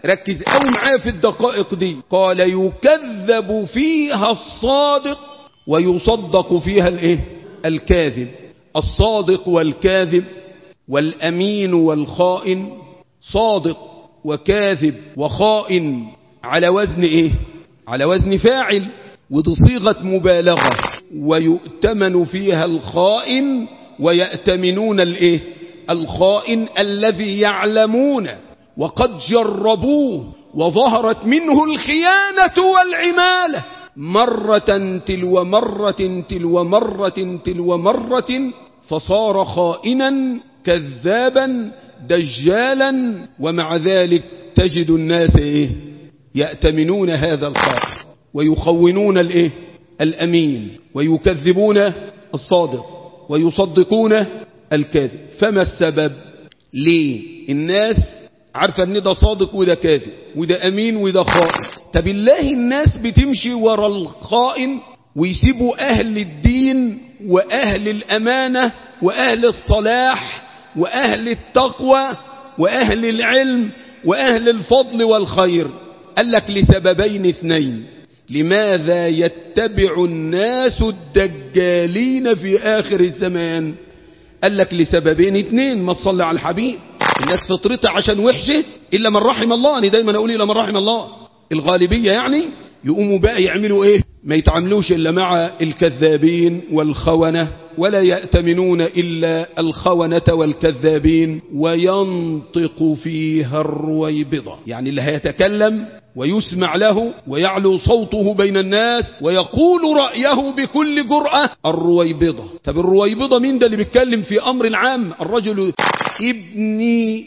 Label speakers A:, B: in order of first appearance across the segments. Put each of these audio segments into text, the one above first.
A: ركز قوي معايا في الدقائق دي قال يكذب فيها الصادق ويصدق فيها الايه الكاذب الصادق والكاذب والامين والخائن صادق وكاذب وخائن على وزن ايه على وزن فاعل ودي صيغه مبالغه ويؤتمن فيها الخائن ويأتمنون الايه الخائن الذي يعلمون وقد جربوه وظهرت منه الخيانة والعمالة مرة تلو مرة تلو مرة تلو مرة فصار خائنا كذابا دجالا ومع ذلك تجد الناس إيه يأتمنون هذا الخائن ويخونون الإيه الأمين ويكذبون الصادق ويصدقون الكاذب فما السبب ليه الناس عارفة ان ده صادق وده كاذب وده امين وده خائن طب الله الناس بتمشي ورا الخائن ويسيبوا اهل الدين واهل الامانة واهل الصلاح واهل التقوى واهل العلم واهل الفضل والخير قال لك لسببين اثنين لماذا يتبع الناس الدجالين في آخر الزمان قال لك لسببين اتنين ما تصلي على الحبيب الناس فطرتها عشان وحشة إلا من رحم الله أنا دايما أقول إلا من رحم الله الغالبية يعني يقوموا بقى يعملوا إيه ما يتعاملوش إلا مع الكذابين والخونة ولا يأتمنون إلا الخونة والكذابين وينطق فيها الرويبضة يعني اللي هيتكلم ويسمع له ويعلو صوته بين الناس ويقول رأيه بكل جرأة الرويبضة طب الرويبضة مين ده اللي بيتكلم في أمر العام الرجل ابني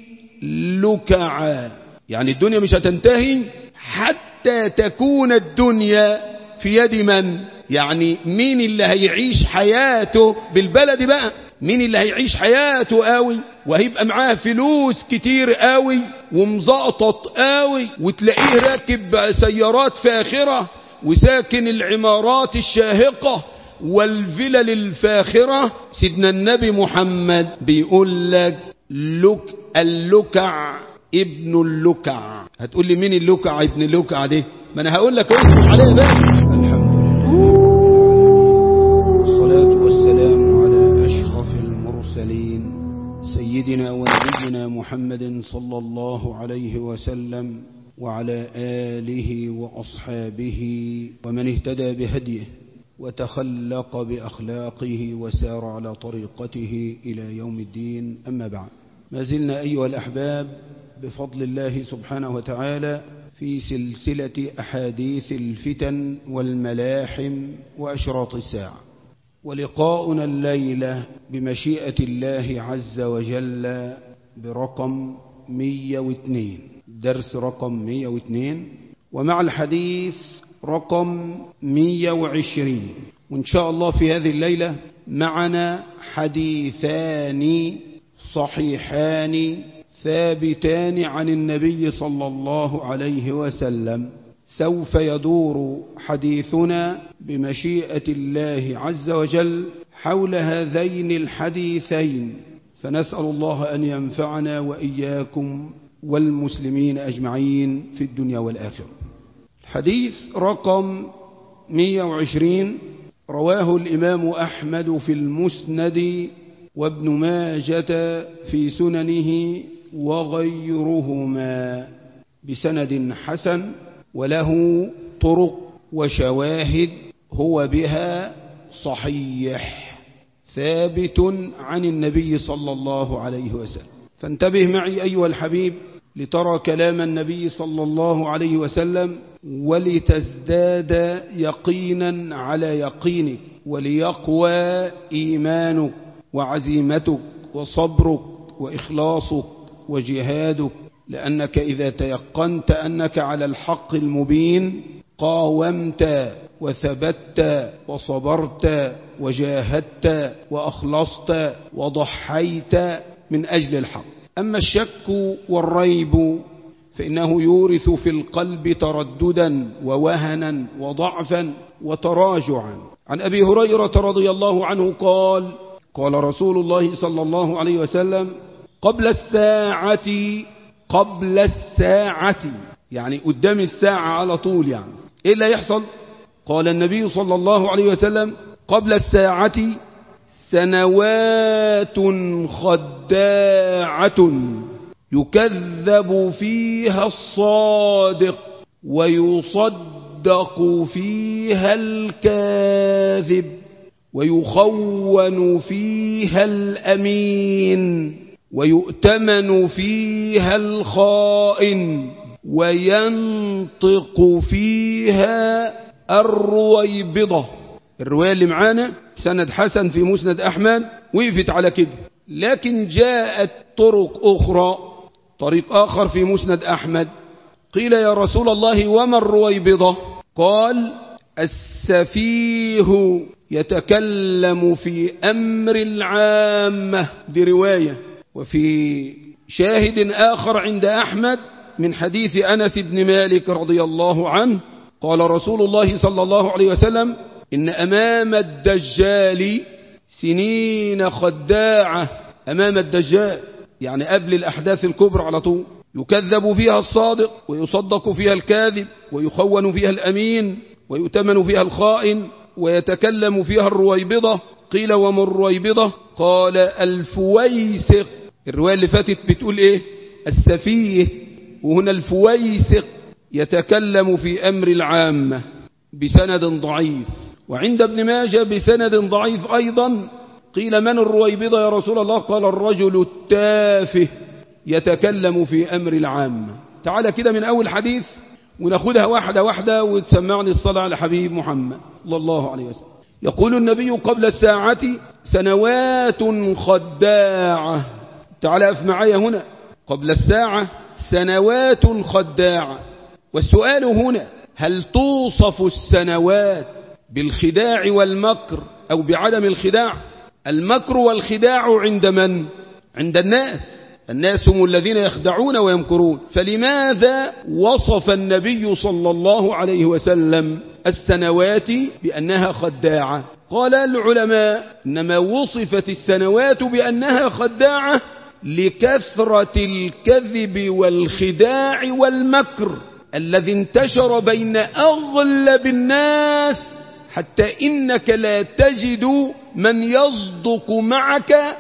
A: لكعا يعني الدنيا مش هتنتهي حتى تكون الدنيا في يد من يعني مين اللي هيعيش حياته بالبلد بقى مين اللي هيعيش حياته قوي وهيبقى معاه فلوس كتير قوي ومزقطط قوي وتلاقيه راكب سيارات فاخرة وساكن العمارات الشاهقة والفلل الفاخرة سيدنا النبي محمد بيقول لك لك اللكع ابن اللكع هتقول لي مين اللكع ابن اللكع ده ما انا هقول لك اصبر عليه بقى الحمد لله والصلاة والسلام على أشرف المرسلين سيدنا ونبينا محمد صلى الله عليه وسلم وعلى آله وأصحابه ومن اهتدى بهديه وتخلق بأخلاقه وسار على طريقته إلى يوم الدين أما بعد ما زلنا أيها الأحباب بفضل الله سبحانه وتعالى في سلسلة أحاديث الفتن والملاحم وأشراط الساعة ولقاؤنا الليلة بمشيئة الله عز وجل برقم 102 درس رقم 102 ومع الحديث رقم 120 وإن شاء الله في هذه الليلة معنا حديثان صحيحان ثابتان عن النبي صلى الله عليه وسلم سوف يدور حديثنا بمشيئة الله عز وجل حول هذين الحديثين فنسأل الله أن ينفعنا وإياكم والمسلمين أجمعين في الدنيا والآخرة الحديث رقم 120 رواه الإمام أحمد في المسند وابن ماجة في سننه وغيرهما بسند حسن وله طرق وشواهد هو بها صحيح ثابت عن النبي صلى الله عليه وسلم فانتبه معي أيها الحبيب لترى كلام النبي صلى الله عليه وسلم ولتزداد يقينا على يقينك وليقوى إيمانك وعزيمتك وصبرك وإخلاصك وجهادك لأنك إذا تيقنت أنك على الحق المبين قاومت وثبت وصبرت وجاهدت وأخلصت وضحيت من أجل الحق أما الشك والريب فإنه يورث في القلب ترددا ووهنا وضعفا وتراجعا عن أبي هريرة رضي الله عنه قال قال رسول الله صلى الله عليه وسلم قبل الساعة قبل الساعة يعني قدام الساعة على طول يعني إيه اللي يحصل قال النبي صلى الله عليه وسلم قبل الساعة سنوات خداعة يكذب فيها الصادق ويصدق فيها الكاذب ويخون فيها الأمين ويؤتمن فيها الخائن وينطق فيها الرويبضة الرواية اللي معانا سند حسن في مسند أحمد وقفت على كده لكن جاءت طرق أخرى طريق آخر في مسند أحمد قيل يا رسول الله وما الرويبضة قال السفيه يتكلم في أمر العامة دي رواية وفي شاهد آخر عند أحمد من حديث أنس بن مالك رضي الله عنه قال رسول الله صلى الله عليه وسلم إن أمام الدجال سنين خداعة أمام الدجال يعني قبل الأحداث الكبرى على طول يكذب فيها الصادق ويصدق فيها الكاذب ويخون فيها الأمين ويؤتمن فيها الخائن ويتكلم فيها الرويبضة قيل وما الرويبضة قال الفويسق الرواية اللي فاتت بتقول ايه السفيه وهنا الفويسق يتكلم في أمر العامة بسند ضعيف وعند ابن ماجه بسند ضعيف أيضا قيل من الرويبضة يا رسول الله قال الرجل التافه يتكلم في أمر العامة تعالى كده من أول حديث وناخدها واحدة واحدة وتسمعني الصلاة على حبيب محمد صلى الله عليه وسلم يقول النبي قبل الساعة سنوات خداعة تعالى أف معايا هنا قبل الساعة سنوات خداعة والسؤال هنا هل توصف السنوات بالخداع والمكر أو بعدم الخداع المكر والخداع عند من عند الناس الناس هم الذين يخدعون ويمكرون فلماذا وصف النبي صلى الله عليه وسلم السنوات بأنها خداعة قال العلماء إنما وصفت السنوات بأنها خداعة لكثرة الكذب والخداع والمكر الذي انتشر بين أغلب الناس حتى إنك لا تجد من يصدق معك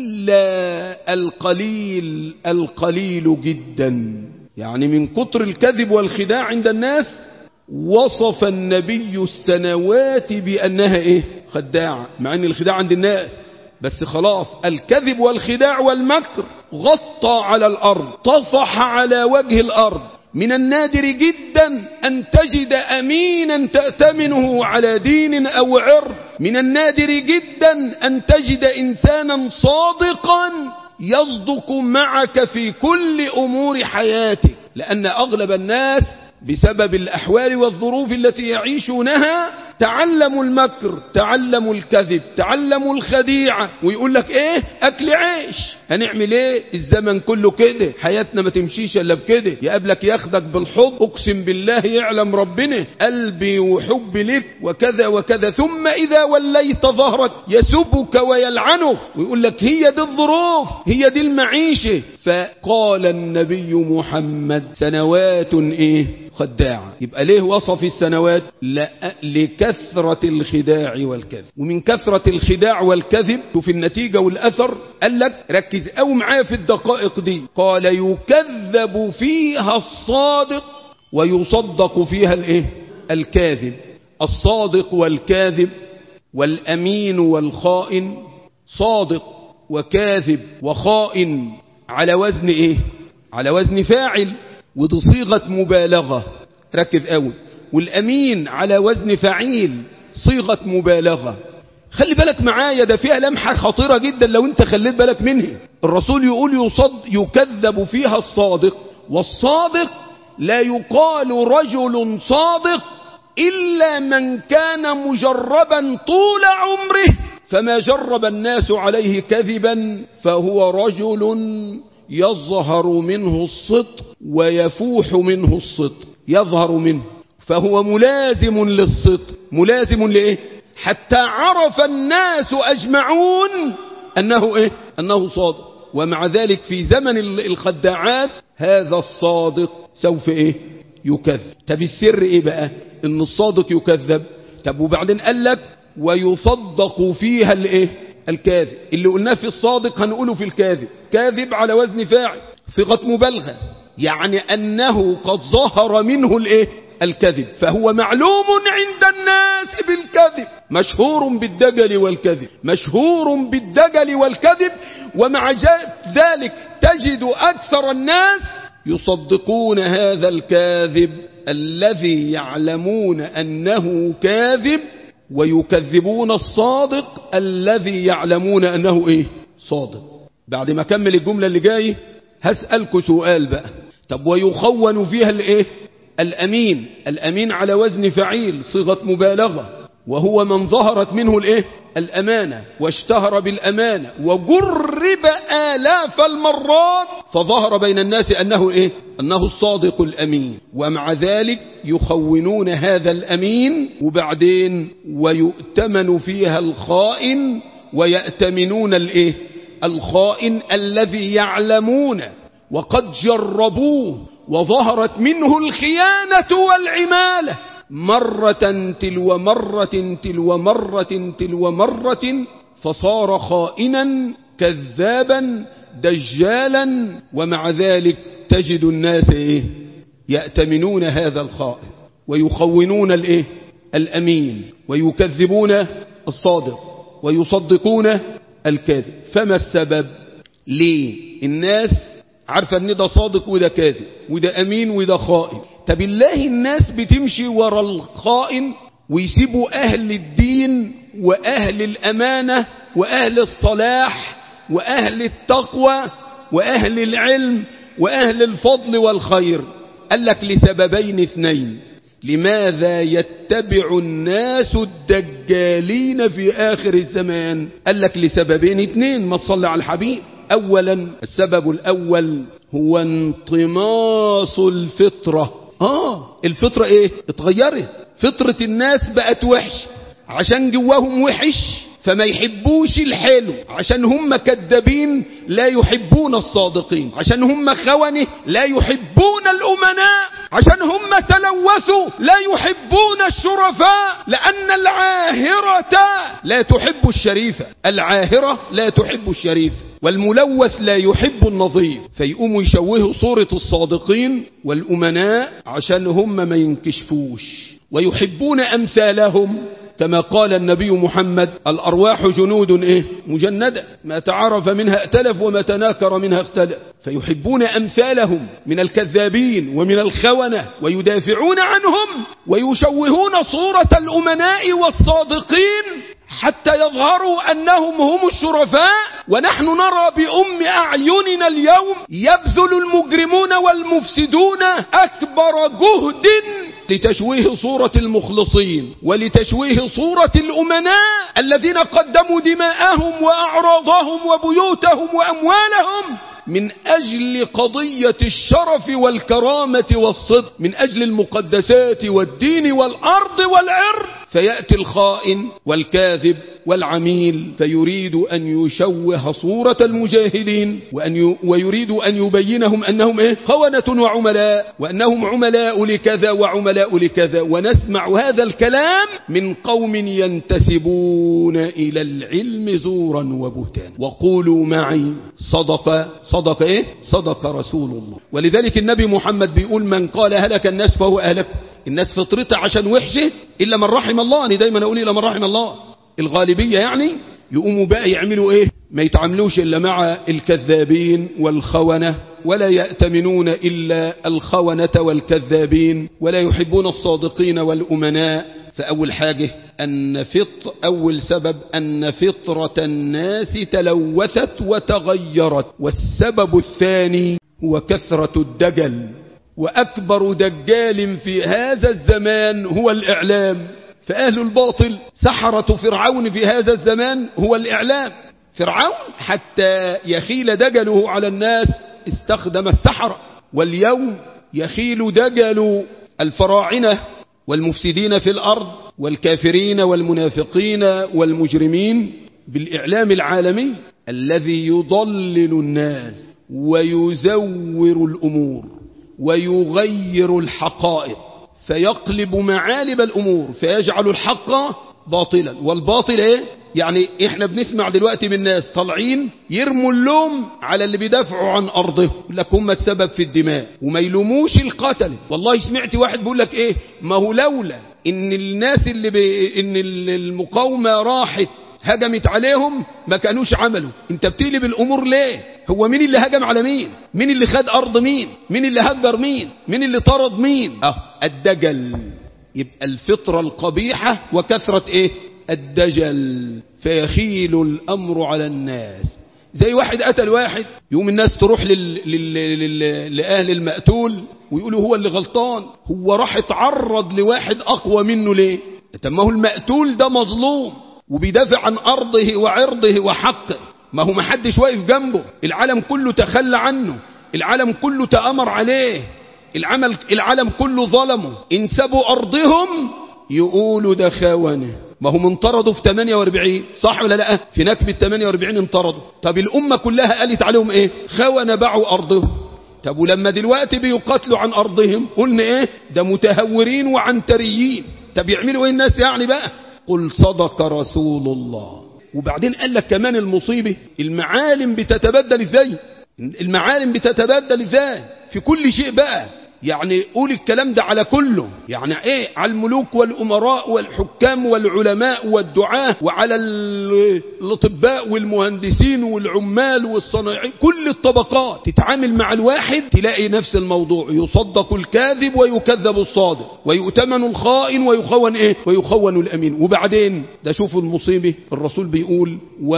A: إلا القليل القليل جدا يعني من كتر الكذب والخداع عند الناس وصف النبي السنوات بأنها إيه خداعة مع أن الخداع عند الناس بس خلاص الكذب والخداع والمكر غطى على الأرض طفح على وجه الأرض من النادر جدا أن تجد أمينا تأتمنه على دين أو عرض من النادر جدا أن تجد إنسانا صادقا يصدق معك في كل أمور حياتك لأن أغلب الناس بسبب الأحوال والظروف التي يعيشونها تعلموا المكر تعلموا الكذب تعلموا الخديعة ويقول لك ايه اكل عيش هنعمل ايه الزمن كله كده حياتنا ما تمشيش الا بكده يقابلك ياخدك بالحب اقسم بالله يعلم ربنا قلبي وحبي لك وكذا وكذا ثم اذا وليت ظهرك يسبك ويلعنك ويقول لك هي دي الظروف هي دي المعيشة فقال النبي محمد سنوات ايه خداعة يبقى ليه وصف السنوات لا لكثرة الخداع والكذب ومن كثرة الخداع والكذب شوف النتيجة والأثر قال لك ركز أو معايا في الدقائق دي قال يكذب فيها الصادق ويصدق فيها الايه الكاذب الصادق والكاذب والأمين والخائن صادق وكاذب وخائن على وزن ايه على وزن فاعل ودي صيغة مبالغة ركز قوي والأمين على وزن فعيل صيغة مبالغة خلي بالك معايا ده فيها لمحة خطيرة جدا لو انت خليت بالك منها الرسول يقول يصد يكذب فيها الصادق والصادق لا يقال رجل صادق إلا من كان مجربا طول عمره فما جرب الناس عليه كذبا فهو رجل يظهر منه الصدق ويفوح منه الصدق يظهر منه فهو ملازم للصدق ملازم لإيه حتى عرف الناس أجمعون أنه إيه أنه صادق ومع ذلك في زمن الخداعات هذا الصادق سوف ايه يكذب طب السر ايه بقى ان الصادق يكذب طب وبعدين قال لك ويصدق فيها الايه الكاذب اللي قلناه في الصادق هنقوله في الكاذب كاذب على وزن فاعل صيغه مبالغه يعني انه قد ظهر منه الايه الكذب فهو معلوم عند الناس بالكذب مشهور بالدجل والكذب مشهور بالدجل والكذب ومع ذلك تجد أكثر الناس يصدقون هذا الكاذب الذي يعلمون أنه كاذب ويكذبون الصادق الذي يعلمون أنه إيه صادق بعد ما كمل الجملة اللي جاي هسألكوا سؤال بقى طب ويخون فيها الإيه الأمين الأمين على وزن فعيل صيغة مبالغة وهو من ظهرت منه الإيه الأمانة واشتهر بالأمانة وجرب آلاف المرات فظهر بين الناس أنه إيه أنه الصادق الأمين ومع ذلك يخونون هذا الأمين وبعدين ويؤتمن فيها الخائن ويأتمنون الإيه الخائن الذي يعلمون وقد جربوه وظهرت منه الخيانة والعمالة مرة تلو مرة تلو مرة تلو مرة فصار خائنا كذابا دجالا ومع ذلك تجد الناس إيه يأتمنون هذا الخائن ويخونون الإيه الأمين ويكذبون الصادق ويصدقون الكاذب فما السبب ليه الناس عارفة ان ده صادق وده كاذب وده امين وده خائن طب الله الناس بتمشي ورا الخائن ويسيبوا اهل الدين واهل الامانة واهل الصلاح واهل التقوى واهل العلم واهل الفضل والخير قال لك لسببين اثنين لماذا يتبع الناس الدجالين في آخر الزمان قال لك لسببين اثنين ما تصلي على الحبيب أولا السبب الأول هو انطماس الفطرة آه الفطرة إيه اتغيرت فطرة الناس بقت وحش عشان جواهم وحش فما يحبوش الحلو عشان هم كذابين لا يحبون الصادقين عشان هم خونة لا يحبون الأمناء عشان هم تلوثوا لا يحبون الشرفاء لأن العاهرة لا تحب الشريفة العاهرة لا تحب الشريف والملوث لا يحب النظيف فيقوموا يشوهوا صورة الصادقين والأمناء عشان هم ما ينكشفوش ويحبون أمثالهم كما قال النبي محمد الأرواح جنود إيه؟ مجندة ما تعرف منها ائتلف وما تناكر منها اختلف فيحبون أمثالهم من الكذابين ومن الخونة ويدافعون عنهم ويشوهون صورة الأمناء والصادقين حتى يظهروا أنهم هم الشرفاء ونحن نرى بأم أعيننا اليوم يبذل المجرمون والمفسدون أكبر جهد لتشويه صورة المخلصين ولتشويه صورة الأمناء الذين قدموا دماءهم وأعراضهم وبيوتهم وأموالهم من أجل قضية الشرف والكرامة والصدق من أجل المقدسات والدين والأرض والعرض فيأتي الخائن والكاذب والعميل فيريد أن يشوه صورة المجاهدين وأن ي... ويريد أن يبينهم أنهم إيه؟ خونة وعملاء وأنهم عملاء لكذا وعملاء لكذا ونسمع هذا الكلام من قوم ينتسبون إلى العلم زورا وبهتانا وقولوا معي صدق صدق إيه؟ صدق رسول الله ولذلك النبي محمد بيقول من قال هلك الناس فهو أهلك الناس فطرتها عشان وحشة إلا من رحم الله أنا دايما أقول إلا من رحم الله الغالبية يعني يقوموا بقى يعملوا ايه ما يتعاملوش الا مع الكذابين والخونة ولا يأتمنون إلا الخونة والكذابين ولا يحبون الصادقين والأمناء فأول حاجة أن فط أول سبب أن فطرة الناس تلوثت وتغيرت والسبب الثاني هو كثرة الدجل وأكبر دجال في هذا الزمان هو الإعلام فأهل الباطل سحرة فرعون في هذا الزمان هو الإعلام فرعون حتى يخيل دجله على الناس استخدم السحرة واليوم يخيل دجل الفراعنة والمفسدين في الأرض والكافرين والمنافقين والمجرمين بالإعلام العالمي الذي يضلل الناس ويزور الأمور ويغير الحقائق فيقلب معالب الأمور فيجعل الحق باطلا والباطل ايه يعني احنا بنسمع دلوقتي من ناس طالعين يرموا اللوم على اللي بيدافعوا عن ارضهم يقول لك هم السبب في الدماء وما يلوموش القتل والله سمعت واحد بيقول لك ايه ما هو لولا ان الناس اللي بي ان المقاومة راحت هجمت عليهم ما كانوش عملوا انت بتقلب الامور ليه هو مين اللي هجم على مين مين اللي خد ارض مين مين اللي هجر مين مين اللي طرد مين اه الدجل يبقى الفطرة القبيحة وكثرة ايه الدجل فيخيل الامر على الناس زي واحد قتل واحد يوم الناس تروح لل... لل... لل... لأهل المقتول ويقولوا هو اللي غلطان هو راح اتعرض لواحد أقوى منه ليه طب ما هو المقتول ده مظلوم وبيدافع عن أرضه وعرضه وحقه ما هو محدش واقف جنبه العالم كله تخلى عنه العالم كله تأمر عليه العمل العالم كله ظلمه إن سابوا أرضهم يقولوا ده خاونه ما هم انطردوا في 48 صح ولا لا في نكبة 48 انطردوا طب الأمة كلها قالت عليهم ايه خونة باعوا أرضهم طب ولما دلوقتي بيقاتلوا عن أرضهم قلنا ايه ده متهورين وعنتريين طب يعملوا ايه الناس يعني بقى قل صدق رسول الله وبعدين قال لك كمان المصيبة المعالم بتتبدل ازاي المعالم بتتبدل ازاي في كل شيء بقى يعني قول الكلام ده على كله يعني ايه على الملوك والامراء والحكام والعلماء والدعاة وعلى الاطباء والمهندسين والعمال والصناعين كل الطبقات تتعامل مع الواحد تلاقي نفس الموضوع يصدق الكاذب ويكذب الصادق ويؤتمن الخائن ويخون ايه ويخون الامين وبعدين ده شوفوا المصيبة الرسول بيقول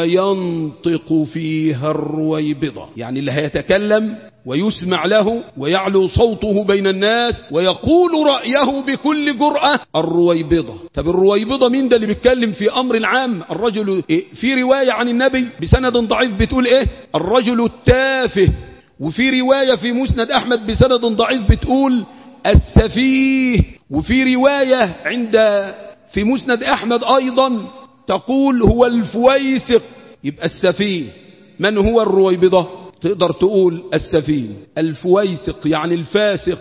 A: وينطق فيها الرويبضة يعني اللي هيتكلم ويسمع له ويعلو صوته بين الناس ويقول رأيه بكل جرأة الرويبضة طب الرويبضة مين ده اللي بيتكلم في أمر العام الرجل إيه؟ في رواية عن النبي بسند ضعيف بتقول ايه الرجل التافه وفي رواية في مسند أحمد بسند ضعيف بتقول السفيه وفي رواية عند في مسند أحمد أيضا تقول هو الفويسق يبقى السفيه من هو الرويبضة تقدر تقول السفين الفويسق يعني الفاسق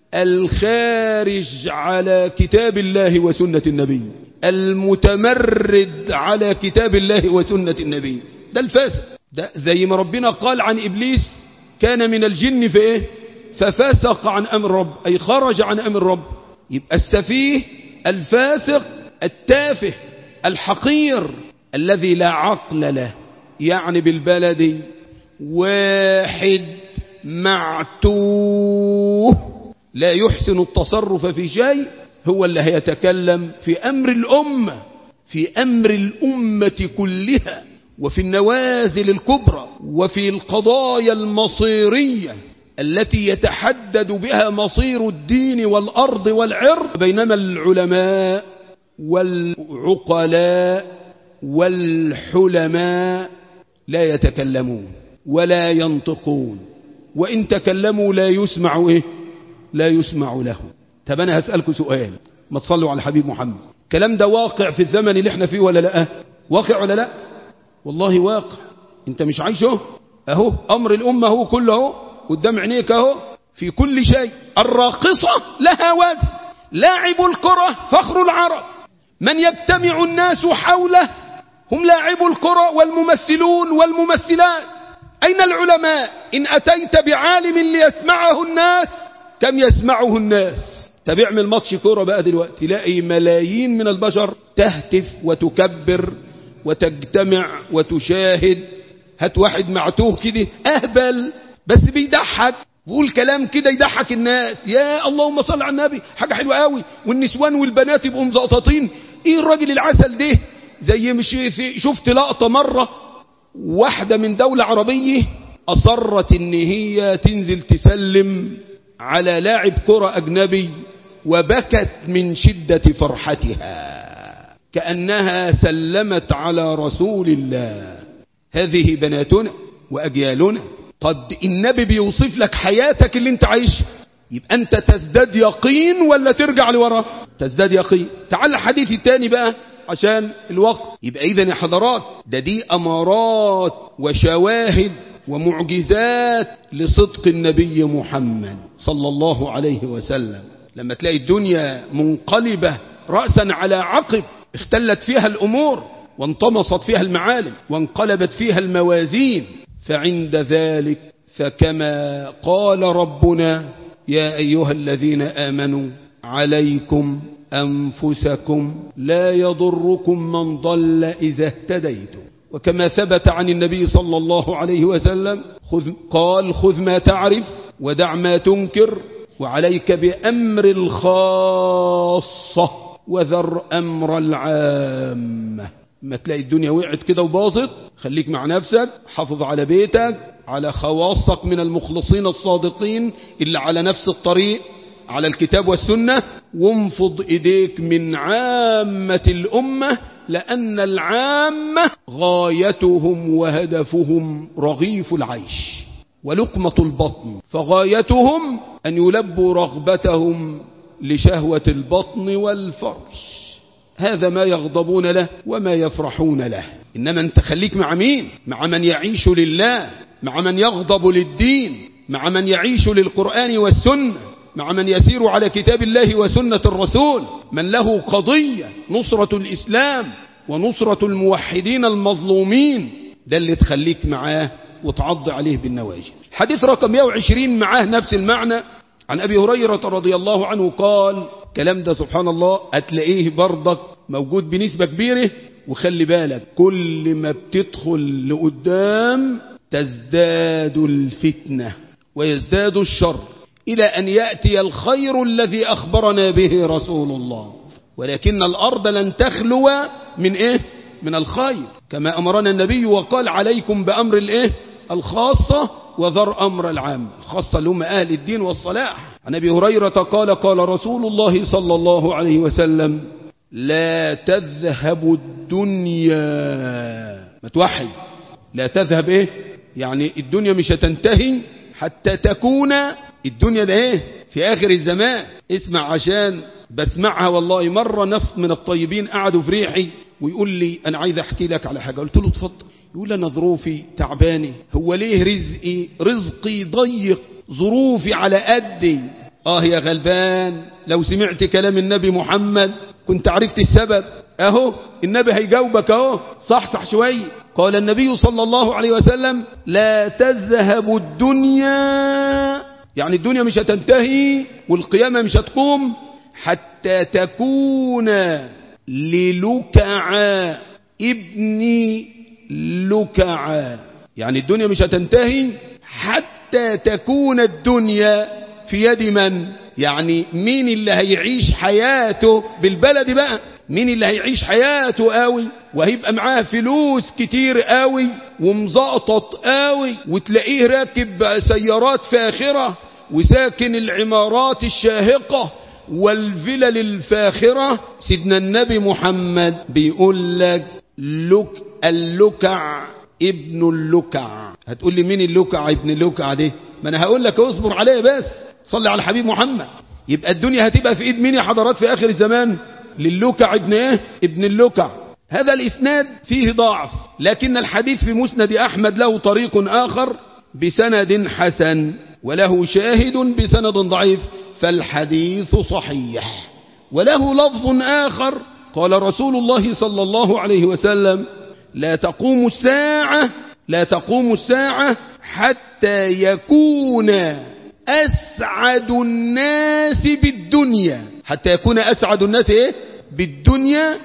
A: الخارج على كتاب الله وسنة النبي المتمرد على كتاب الله وسنة النبي ده الفاسق ده زي ما ربنا قال عن إبليس كان من الجن في إيه ففسق عن أمر رب أي خرج عن أمر رب يبقى السفيه الفاسق التافه الحقير الذي لا عقل له يعني بالبلد واحد معتوه لا يحسن التصرف في شيء هو اللي هيتكلم في أمر الأمة في أمر الأمة كلها وفي النوازل الكبرى وفي القضايا المصيرية التي يتحدد بها مصير الدين والأرض والعرض بينما العلماء والعقلاء والحلماء لا يتكلمون ولا ينطقون وإن تكلموا لا يسمع إيه لا يسمع له طب أنا هسألكم سؤال ما تصلوا على حبيب محمد كلام ده واقع في الزمن اللي احنا فيه ولا لا واقع ولا لا والله واقع انت مش عايشه اهو امر الامه هو كله اهو قدام عينيك اهو في كل شيء الراقصه لها وزن لاعب الكره فخر العرب من يجتمع الناس حوله هم لاعبو الكرة والممثلون والممثلات أين العلماء إن أتيت بعالم ليسمعه الناس كم يسمعه الناس طب اعمل ماتش كورة بقى دلوقتي تلاقي ملايين من البشر تهتف وتكبر وتجتمع وتشاهد هات واحد معتوه كده أهبل بس بيضحك بيقول كلام كده يضحك الناس يا اللهم صل على النبي حاجة حلوة قوي والنسوان والبنات يبقوا مزقططين ايه الراجل العسل ده زي مش شفت لقطة مرة واحدة من دولة عربية أصرت ان هي تنزل تسلم على لاعب كرة أجنبي وبكت من شدة فرحتها كأنها سلمت على رسول الله هذه بناتنا وأجيالنا قد النبي بيوصف لك حياتك اللي انت عايشها يبقى انت تزداد يقين ولا ترجع لورا تزداد يقين تعال الحديث الثاني بقى عشان الوقت يبقى اذا يا حضرات ده دي امارات وشواهد ومعجزات لصدق النبي محمد صلى الله عليه وسلم لما تلاقي الدنيا منقلبة رأسا على عقب اختلت فيها الأمور وانطمست فيها المعالم وانقلبت فيها الموازين فعند ذلك فكما قال ربنا يا أيها الذين آمنوا عليكم أنفسكم لا يضركم من ضل إذا اهتديتم وكما ثبت عن النبي صلى الله عليه وسلم خذ قال خذ ما تعرف ودع ما تنكر وعليك بأمر الخاصة وذر أمر العامة ما تلاقي الدنيا وقعت كده وباظت خليك مع نفسك حافظ على بيتك على خواصك من المخلصين الصادقين اللي على نفس الطريق على الكتاب والسنة وانفض ايديك من عامة الأمة لأن العامة غايتهم وهدفهم رغيف العيش ولقمة البطن فغايتهم أن يلبوا رغبتهم لشهوة البطن والفرش هذا ما يغضبون له وما يفرحون له إنما أنت خليك مع مين مع من يعيش لله مع من يغضب للدين مع من يعيش للقرآن والسنة مع من يسير على كتاب الله وسنة الرسول من له قضية نصرة الإسلام ونصرة الموحدين المظلومين ده اللي تخليك معاه وتعض عليه بالنواجذ حديث رقم 120 معاه نفس المعنى عن أبي هريرة رضي الله عنه قال كلام ده سبحان الله هتلاقيه برضك موجود بنسبة كبيرة وخلي بالك كل ما بتدخل لقدام تزداد الفتنة ويزداد الشر إلى أن يأتي الخير الذي أخبرنا به رسول الله ولكن الأرض لن تخلو من إيه؟ من الخير كما أمرنا النبي وقال عليكم بأمر الإيه؟ الخاصة وذر أمر العام الخاصة لهم أهل الدين والصلاح عن أبي هريرة قال قال رسول الله صلى الله عليه وسلم لا تذهب الدنيا ما توحي لا تذهب ايه يعني الدنيا مش هتنتهي حتى تكون الدنيا ده ايه في اخر الزمان اسمع عشان بسمعها والله مرة نص من الطيبين قعدوا في ريحي ويقول لي انا عايز احكي لك على حاجة قلت له اتفضل يقول انا ظروفي تعباني هو ليه رزقي رزقي ضيق ظروفي على قدي اه يا غلبان لو سمعت كلام النبي محمد كنت عرفت السبب اهو النبي هيجاوبك اهو صحصح شوية قال النبي صلى الله عليه وسلم لا تذهب الدنيا يعني الدنيا مش هتنتهي والقيامة مش هتقوم حتى تكون للكع ابني لكع يعني الدنيا مش هتنتهي حتى تكون الدنيا في يد من يعني مين اللي هيعيش حياته بالبلد بقى مين اللي هيعيش حياته قوي وهيبقى معاه فلوس كتير قوي ومزقطط قوي وتلاقيه راكب سيارات فاخرة وساكن العمارات الشاهقة والفلل الفاخرة سيدنا النبي محمد بيقول لك لك اللكع ابن اللكع هتقول لي مين اللكع ابن اللكع دي ما انا هقول لك اصبر عليه بس صلي على الحبيب محمد يبقى الدنيا هتبقى في ايد مين يا حضرات في اخر الزمان للكع ابن ايه ابن اللكع هذا الاسناد فيه ضعف لكن الحديث في مسند احمد له طريق اخر بسند حسن وله شاهد بسند ضعيف فالحديث صحيح وله لفظ آخر قال رسول الله صلى الله عليه وسلم لا تقوم الساعة لا تقوم الساعة حتى يكون أسعد الناس بالدنيا حتى يكون أسعد الناس إيه؟ بالدنيا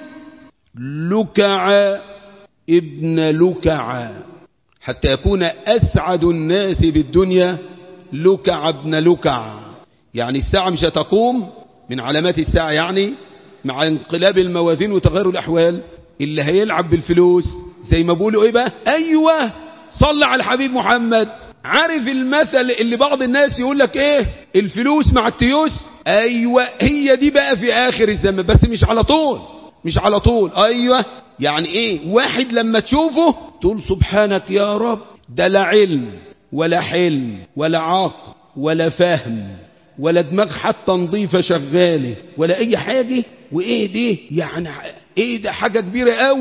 A: لكع ابن لكع حتى يكون أسعد الناس بالدنيا لكع ابن لكع يعني الساعة مش هتقوم من علامات الساعة يعني مع انقلاب الموازين وتغير الأحوال اللي هيلعب بالفلوس زي ما بيقولوا ايه بقى ايوه صلى على الحبيب محمد عارف المثل اللي بعض الناس يقول لك ايه الفلوس مع التيوس ايوه هي دي بقى في اخر الزمن بس مش على طول مش على طول ايوه يعني ايه واحد لما تشوفه تقول سبحانك يا رب ده لا علم ولا حلم ولا عقل ولا فهم ولا دماغ حتى نظيفة شغالة ولا اي حاجة وايه دي يعني ايه ده حاجة كبيرة قوي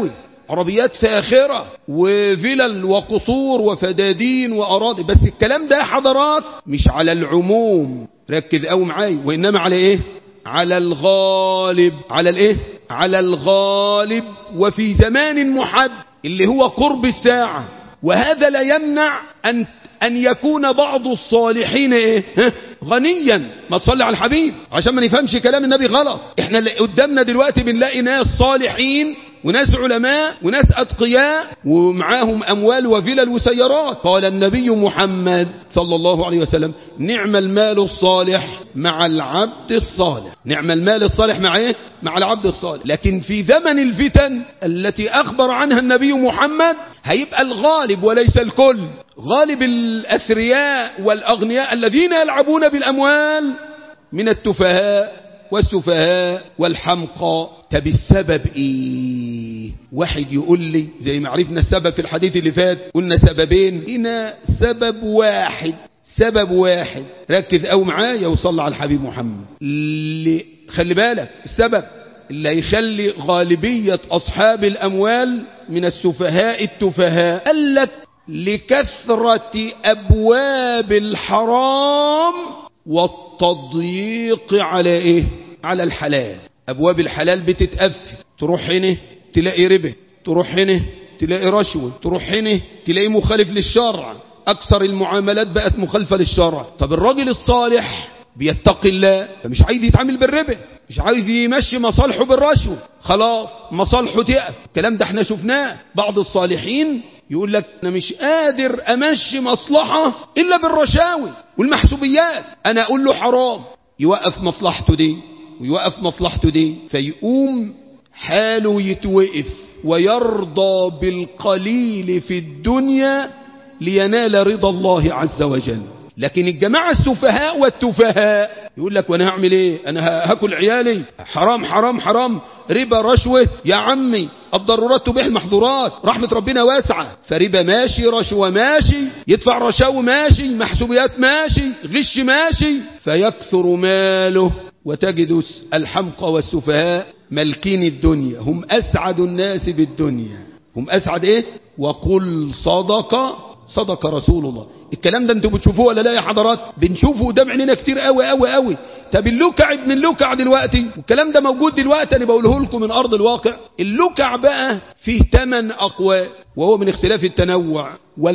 A: عربيات فاخرة وفلل وقصور وفدادين وأراضي بس الكلام ده حضارات مش على العموم ركز قوي معايا وإنما على إيه على الغالب على الإيه على الغالب وفي زمان محد اللي هو قرب الساعة وهذا لا يمنع أن أن يكون بعض الصالحين إيه؟ غنيا ما تصلي على الحبيب عشان ما نفهمش كلام النبي غلط احنا اللي قدامنا دلوقتي بنلاقي ناس صالحين وناس علماء وناس أتقياء ومعاهم أموال وفلل وسيارات قال النبي محمد صلى الله عليه وسلم نعم المال الصالح مع العبد الصالح نعم المال الصالح مع ايه مع العبد الصالح لكن في زمن الفتن التي أخبر عنها النبي محمد هيبقى الغالب وليس الكل غالب الأثرياء والأغنياء الذين يلعبون بالأموال من التفهاء والسفهاء والحمقى طب السبب ايه واحد يقول لي زي ما عرفنا السبب في الحديث اللي فات قلنا سببين هنا سبب واحد سبب واحد ركز او معايا وصلى على الحبيب محمد اللي خلي بالك السبب اللي يخلي غالبية أصحاب الأموال من السفهاء التفهاء قال لك لكثرة أبواب الحرام والتضييق على إيه على الحلال أبواب الحلال بتتقفل تروح هنا تلاقي ربا تروح هنا تلاقي رشوة تروح هنا تلاقي مخالف للشرع أكثر المعاملات بقت مخالفة للشرع طب الراجل الصالح بيتقي الله فمش عايز يتعامل بالربا مش عايز يمشي مصالحه بالرشوة خلاص مصالحه تقف الكلام ده احنا شفناه بعض الصالحين يقول لك انا مش قادر امشي مصلحة الا بالرشاوي والمحسوبيات انا اقول له حرام يوقف مصلحته دي ويوقف مصلحته دي فيقوم حاله يتوقف ويرضى بالقليل في الدنيا لينال رضا الله عز وجل لكن الجماعة السفهاء والتفهاء يقول لك وانا هعمل ايه انا هاكل عيالي حرام حرام حرام ربا رشوة يا عمي الضرورات تبيح المحظورات رحمة ربنا واسعة فربا ماشي رشوة ماشي يدفع رشاوى ماشي محسوبيات ماشي غش ماشي فيكثر ماله وتجد الحمقى والسفهاء ملكين الدنيا هم أسعد الناس بالدنيا هم أسعد إيه وقل صدق صدق رسول الله الكلام ده انتوا بتشوفوه ولا لا يا حضرات بنشوفه قدام عينينا كتير قوي قوي قوي طب اللكع ابن اللكع دلوقتي والكلام ده موجود دلوقتي انا بقوله لكم من ارض الواقع اللكع بقى فيه ثمان اقوال وهو من اختلاف التنوع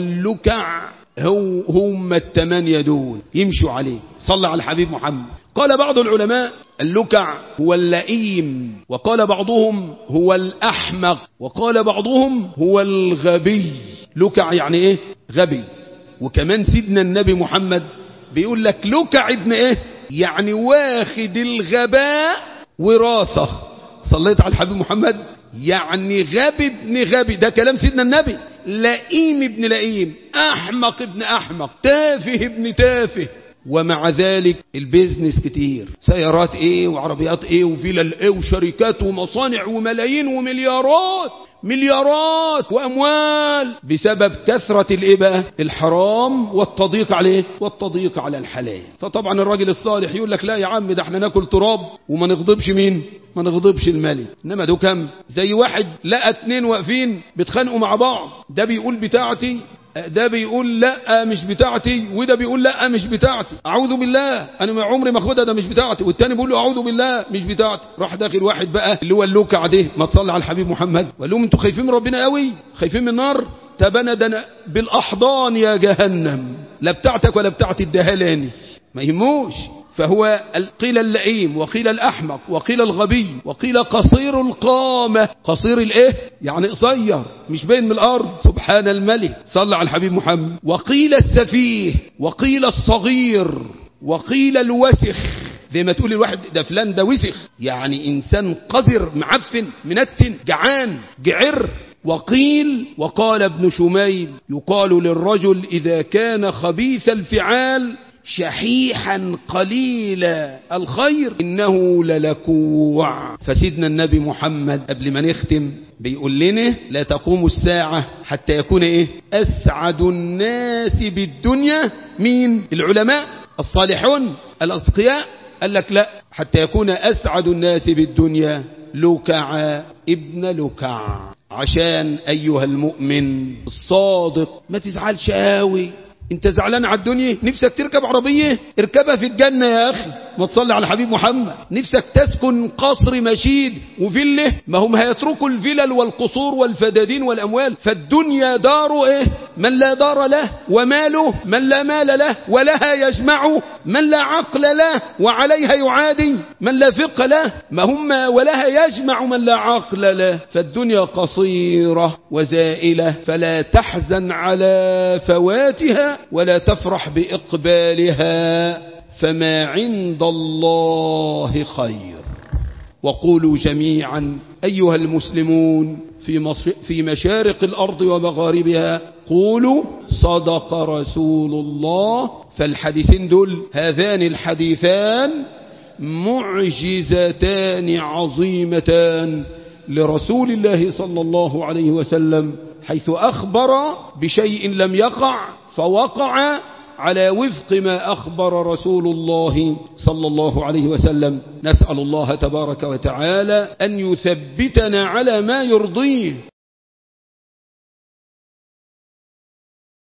A: واللكع هو هم الثمانية دول يمشوا عليه صلى على الحبيب محمد قال بعض العلماء اللكع هو اللئيم وقال بعضهم هو الأحمق وقال بعضهم هو الغبي لكع يعني ايه غبي وكمان سيدنا النبي محمد بيقول لك لكع ابن ايه يعني واخد الغباء وراثة صليت على الحبيب محمد يعني غبي ابن غبي ده كلام سيدنا النبي لئيم ابن لئيم احمق ابن احمق تافه ابن تافه ومع ذلك البيزنس كتير سيارات ايه وعربيات ايه وفلل ايه وشركات ومصانع وملايين ومليارات مليارات واموال بسبب كثرة الايه بقى الحرام والتضييق عليه والتضييق على الحلال فطبعا الراجل الصالح يقول لك لا يا عم ده احنا ناكل تراب وما نغضبش مين ما نغضبش الملك انما ده كم زي واحد لقى اتنين واقفين بيتخانقوا مع بعض ده بيقول بتاعتي ده بيقول لا مش بتاعتي وده بيقول لا مش بتاعتي اعوذ بالله انا ما عمري ما اخدها ده مش بتاعتي والتاني بيقول له اعوذ بالله مش بتاعتي راح داخل واحد بقى اللي هو اللوكع ده ما تصلي على الحبيب محمد وقال لهم انتوا خايفين من ربنا قوي خايفين من النار تبندا بالاحضان يا جهنم لا بتاعتك ولا بتاعت الدهلاني ما يهموش فهو قيل اللئيم وقيل الأحمق وقيل الغبي وقيل قصير القامة قصير الايه يعني قصير مش باين من الأرض سبحان الملك صلى على الحبيب محمد وقيل السفيه وقيل الصغير وقيل الوسخ زي ما تقول الواحد ده فلان ده وسخ يعني إنسان قذر معفن منتن جعان جعر وقيل وقال ابن شميل يقال للرجل إذا كان خبيث الفعال شحيحا قليل الخير إنه للكوع فسيدنا النبي محمد قبل ما نختم بيقول لنا لا تقوم الساعة حتى يكون إيه أسعد الناس بالدنيا مين العلماء الصالحون الأتقياء قال لك لا حتى يكون أسعد الناس بالدنيا لكع ابن لكع عشان أيها المؤمن الصادق ما تزعلش قوي انت زعلان على الدنيا نفسك تركب عربية اركبها في الجنة يا أخي ما تصلي على حبيب محمد نفسك تسكن قصر مشيد وفيله ما هم هيتركوا الفلل والقصور والفدادين والأموال فالدنيا دار إيه من لا دار له وماله من لا مال له ولها يجمع من لا عقل له وعليها يعادي من لا فقه له ما هم ولها يجمع من لا عقل له فالدنيا قصيرة وزائلة فلا تحزن على فواتها ولا تفرح بإقبالها فما عند الله خير وقولوا جميعا أيها المسلمون في, في مشارق الأرض ومغاربها قولوا صدق رسول الله فالحديثين دول هذان الحديثان معجزتان عظيمتان لرسول الله صلى الله عليه وسلم حيث أخبر بشيء لم يقع فوقع على وفق ما أخبر رسول الله صلى الله عليه وسلم نسأل الله تبارك وتعالى أن يثبتنا على ما يرضيه